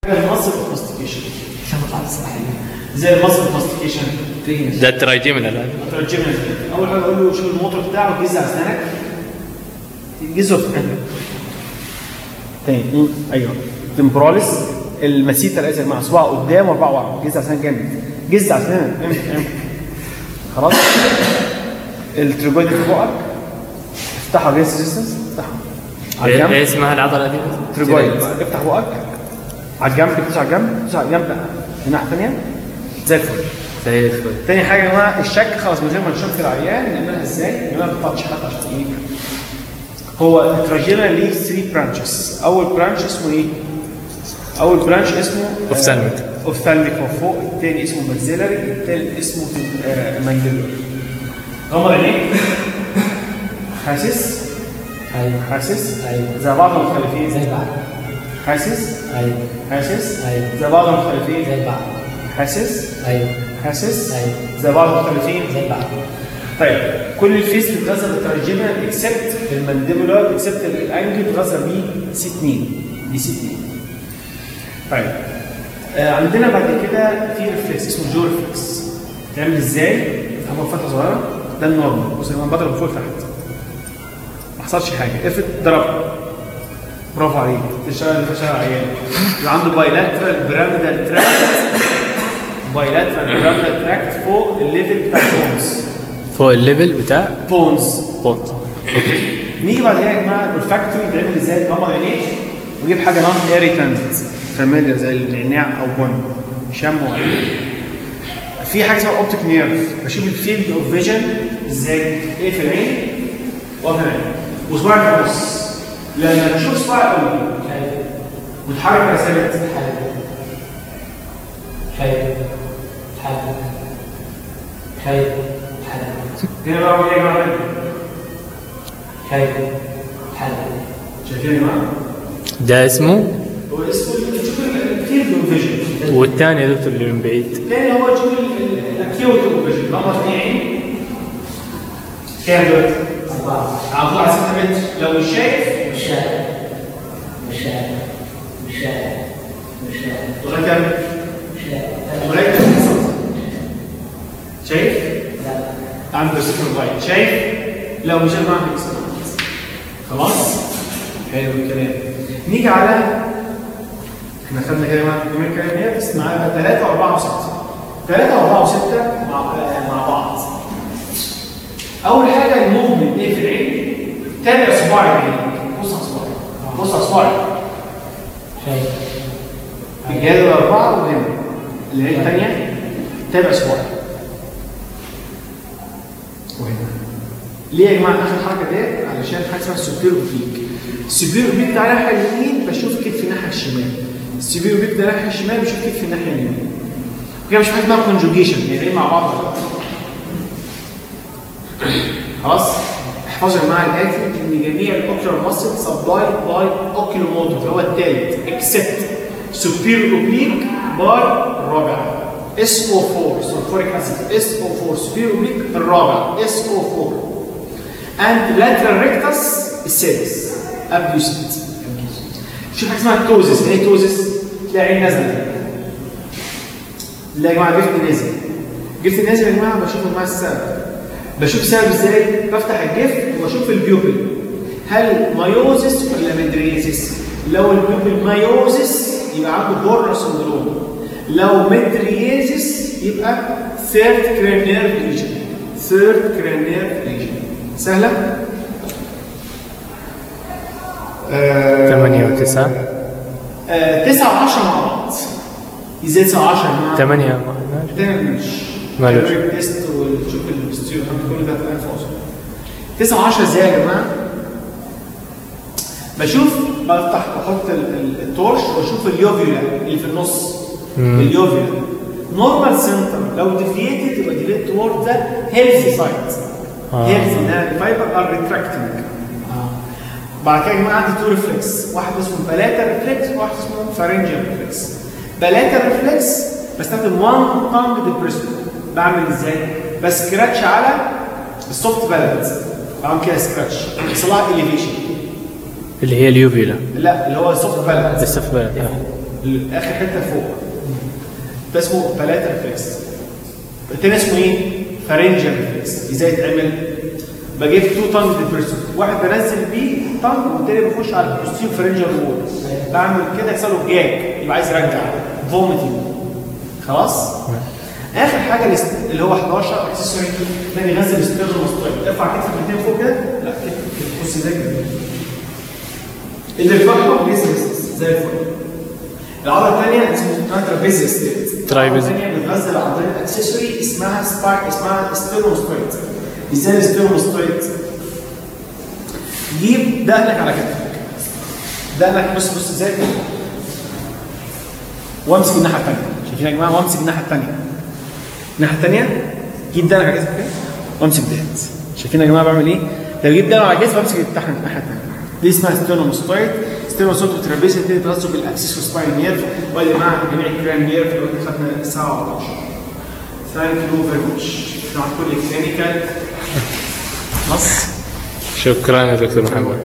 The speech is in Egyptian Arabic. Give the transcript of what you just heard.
المصل ماستيكيشن زي المصل ماستيكيشن ده الترايجيمينال هذا ترجمنا اول حاجه اقول له شوف الموتور بتاعه جز على اسنانك جزه في اسنانك تاني ايوه تمبراليس المسيتا الازرق مع صباع قدام واربعه ورا جز على اسنانك جامد جز على اسنانك ام- ام. خلاص التريبويد في بقك افتحها ريس ريزيستنس افتحها على ايه الجنب إيه اسمها العضله دي؟ تريبويد افتح بقك على الجنب تدوس على الجنب تدوس على الجنب من الناحيه الثانيه زي الفل زي الفل تاني حاجه يا جماعه الشك خلاص من غير ما نشك العيان نعملها ازاي؟ نعملها بالتاتش حتى عشان ايه؟ هو التراجينا ليه 3 برانشز اول برانش اسمه ايه؟ اول برانش اسمه Ophthalmic. اوفثالميك من فوق الثاني اسمه ماكسيلري الثالث اسمه مانديلر غمض عينيك حاسس؟ ايوه حاسس؟ ايوه زي بعض مختلفين زي بعض حاسس؟ ايوه حاسس؟ أيوة. زي بعض مختلفين زي بعض حاسس؟ ايوه حاسس؟ أيوة. زي بعض مختلفين زي بعض طيب كل الفيس بتغذى بالتراجينا اكسبت المانديبولار اكسبت الانجل بتغذى ب سي 2 دي سي 2 طيب آه عندنا بعد كده في ريفلكس اسمه جو ريفلكس تعمل ازاي؟ هو فتره صغيره ده النورمال بص انا بضرب فوق تحت ما حصلش حاجه افرض ضرب برافو عليك تشتغل تشتغل عيان يبقى عنده بايلاترال بيراميدال تراكت بايلاترال بيراميدال تراكت فوق الليفل بتاع البونز فوق الليفل بتاع بونز بونت نيجي بعد كده يا جماعه الفاكتوري بيعمل ازاي تغمض عينيك ويجيب حاجه نون ايريتنت فاميليا زي النعناع او بن شم وعين في حاجه اسمها اوبتيك نيرف بشوف الفيلد اوف فيجن ازاي ايه في العين واقف العين وصباعك في النص لما تشوف صباعك قوي وتحرك على ثابت خير حل خير حل هنا بقى ايه يا جماعه خير حل شايفين يا جماعه ده اسمه هو اسمه تشوف الفيلد اوف فيجن والثاني يا دكتور اللي من بعيد الثاني هو تشوف الاكيوت اوف فيجن غمض عينين كام دلوقتي؟ أربعة على طول على 6 متر لو مش شايف مش شايف مش شايف مش شايف مش شايف لغايه كام؟ مش شايف لغايه 30 سم شايف؟ لا عنده صفر لايت شايف؟ لو مش شايف معاك اكس خلاص؟ حلو الكلام نيجي على احنا خدنا كده مع يومين كلام هي بس معانا 3 و4 و6 3 و4 و6 مع مع بعض اول حاجه الموفمنت ايه في العين تابع صباعي بعيد بص على صباعي بص على صباعي شايف الجهاز الأربعة وهنا العين الثانية تابع صباعي وهنا ليه يا جماعة آخر حركة ديت علشان حاجة اسمها السوبير أوبليك السوبير أوبليك ده ناحية اليمين بشوف كتف الناحية الشمال السوبير أوبليك ده ناحية الشمال بشوف كتف الناحية اليمين وكده مش حاجة اسمها كونجوجيشن يعني إيه مع بعض ولا لا. خلاص احفظوا يا جماعه الاتي ان جميع الاوكيولار ماسل سبلاي باي اوكيولو موتور اللي هو الثالث اكسبت سوبير اوبليك باي الرابع اس او 4 سلفوريك اسيد اس او 4 سوبير اوبليك الرابع اس او 4 اند لاترال ريكتس السادس ابيوسيت شوف حاجه اسمها توزس ايه توزس؟ تلاقي عين نازله لا يا جماعه جفت نازل جفت نازل يا جماعه بشوف يا جماعه السبب بشوف سبب ازاي بفتح الجفت واشوف البيوبل هل مايوزس ولا مدريزس لو البيوبل مايوزس يبقى عنده بورنر سندروم لو مدريزس يبقى ثيرد كرينير ليجن ثيرد كرينير ليجن سهله 8 و9 9 و10 مع بعض ازاي 9 و10 مع 8 تاني مش مالوش. تيست وتشوف الاستيو كل ده في انفاس 9 10 ازاي يا جماعه؟ بشوف بفتح بحط ال- ال- التورش واشوف اليوفيولا اللي في النص اليوفيولا نورمال سنتر لو ديفييتد يبقى ديفييت تورد ذا هيلثي سايت آه. هيلثي انها الفايبر ار ريتراكتنج بعد كده يا جماعه عندي تو ريفلكس واحد اسمه بلاتا ريفلكس وواحد اسمه فارنجيال ريفلكس بلاتا ريفلكس بستخدم وان تانج ديبريسور بعمل ازاي؟ بسكراتش على السوفت بالانس بعمل كده سكراتش بيحصل لها اليفيشن اللي هي اليوفيلا لا اللي هو السوفت بالانس لسه في بالك اخر حته فوق ده اسمه بلاتا ريفلكس التاني اسمه ايه؟ فارنجال ريفلكس ازاي يتعمل؟ بجيب تو تانج ديبريسور واحد بنزل بيه تانج والتاني بخش على البوستير فارنجال وول بعمل كده يحصل له جاج يبقى عايز يرجع فوميتنج خلاص؟ اخر حاجه الاست- اللي هو 11 اكسسوري ده بيغذي الاستيرنوستويد ارفع كتفك الاثنين فوق كده لا كده بص زي كده اللي فوق بيزنس زي الفل العضله الثانيه اسمها ترابيزيوس ترايبيزيوس. الثانيه بتغذي العضلات الاكسسوري اسمها سبايك اسمها ستيرنوستويد ازاي الستيرنوستويد جيب دقنك على كتفك دقنك بص بص ازاي كده وامسك الناحيه الثانيه شايفين يا جماعه وامسك الناحيه الثانيه الناحيه الثانيه جيب دقنك على كتفك كده وامسك ديت شايفين يا جماعه بعمل ايه؟ لو جيب دقنك على كتفك وامسك تحت الناحيه الثانيه دي اسمها ستيرنوستويد ستيرنوستويد وترابيزيا دي بتغذي بالاكسس والسباين نيرف وادي مع جميع الكران نيرف اللي قلنا خدنا الساعه 11 ثانك يو فيري ماتش نوع كل كلينيكال خلاص شكرا يا دكتور محمد